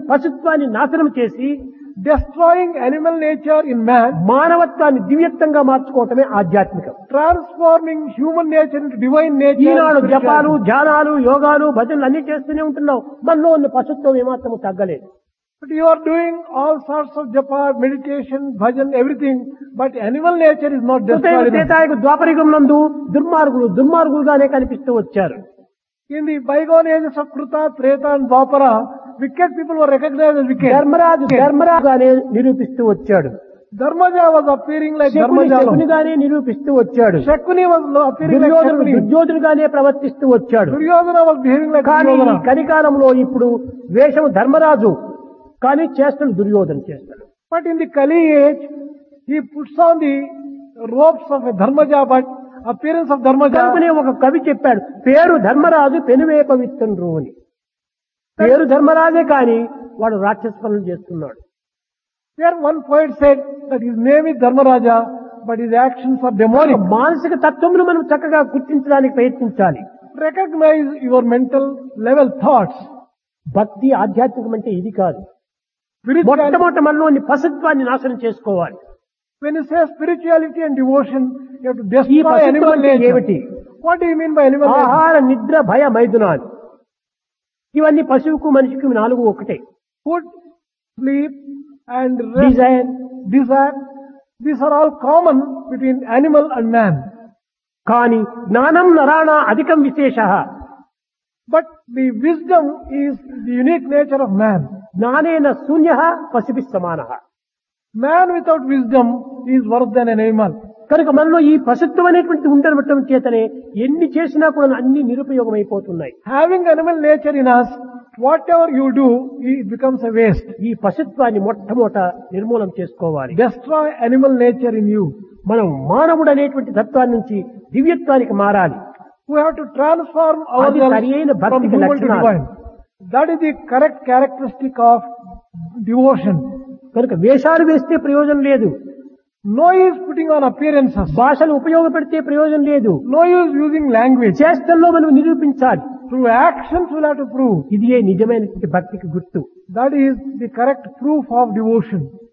పశుత్వాన్ని నాశనం చేసి destroying animal nature in man, మానవత్వాన్ని దివ్యత్వంగా మార్చుకోవటమే ఆధ్యాత్మికం transforming human nature into divine nature. Eenadu and జపాలు spirituality. ధ్యానాలు యోగాలు భజనలు అన్ని చేస్తూనే ఉంటున్నావు మనలో ఉన్న పశుత్వం ఏమాత్రము తగ్గలేదు But you are doing all sorts of japa, meditation, bhajan, everything, but animal nature is not కృతయుగ destroyed. enough. త్రేతాయుగ ద్వాపరిగం నందు దుర్మార్గులు దుర్మార్గులుగానే కనిపిస్తూ వచ్చారు In the bygone ages of Kruta, Treta and Dwapara, wicked people were recognized as wicked. Dharmaraju ధర్మరాజుగానే నిరూపిస్తూ వచ్చాడు Dharmaja was appearing like Shakuni Dharmaja. శకునిగానే నిరూపిస్తూ వచ్చాడు Shakuni was lo- appearing like దుర్యోధనుడు Shakuni. దుర్యోధనుగానే ప్రవర్తిస్తూ వచ్చాడు Duryodhana was behaving like కానీ ఈ Duryodhana. కలికాలంలో ఇప్పుడు వేషం ధర్మరాజు కానీ చేస్తాడు దుర్యోధన చేస్తాడు But in the Kali age, he puts on the robes of a Dharmaja, but appearance of Dharmaja. కనుకనే ఒక కవి చెప్పాడు పేరు ధర్మరాజు పెనువేప విత్తండ్రు అని పేరు ధర్మరాజే కానీ వాడు రాక్షస పనులు చేస్తున్నాడు There one poet said that his name is Dharmaraja, but his actions are demonic. మానసిక తత్వమును మనం చక్కగా గుర్తించడానికి ప్రయత్నించాలి Recognize your mental level thoughts. భక్తి ఆధ్యాత్మికం అంటే ఇది కాదు Spirituality, మొట్టమొదటి మనలోని పసత్వాన్ని నాశనం చేసుకోవాలి when you say spirituality and devotion, you have to ఈ destroy పసత్వం animal అంటే nature. ఏమిటి What do you mean by animal nature? ఆహార నిద్ర భయ మైదునాలు ఇవన్నీ పశువుకు మనిషికి నాలుగు ఒకటే Food, sleep, and rest, design desire. These are all common between animal and man. కానీ జ్ఞానం నరాణ అధికం విశేష But the wisdom is the unique nature of man. జ్ఞానేన శూన్య పశుభి సమాన Man without wisdom is worse than an animal. కనుక మనలో ఈ పశుత్వం అనేటువంటి ఉండటం చేతనే ఎన్ని చేసినా కూడా అన్ని నిరుపయోగం అయిపోతున్నాయి Having animal nature in us, whatever you do, it becomes a waste. ఈ పశుత్వాన్ని మొట్టమొదట నిర్మూలన చేసుకోవాలి Destroy animal nature in you. మనం మానవుడు అనేటువంటి తత్వాన్ని నుంచి దివ్యత్వానికి మారాలి We have to transform అది సరియైన ourselves from భక్తికి human to లక్షణాలు. divine. That is the correct characteristic of devotion. కనుక వేషాలు వేస్తే ప్రయోజనం లేదు No use putting on appearances. భాషలు ఉపయోగపెడితే ప్రయోజనం లేదు No use using language. చేష్టల్లో మనం నిరూపించాలి Through actions we'll have to prove. ఇది ఏ నిజమైనటువంటి భక్తికి గుర్తు That is the correct proof of devotion.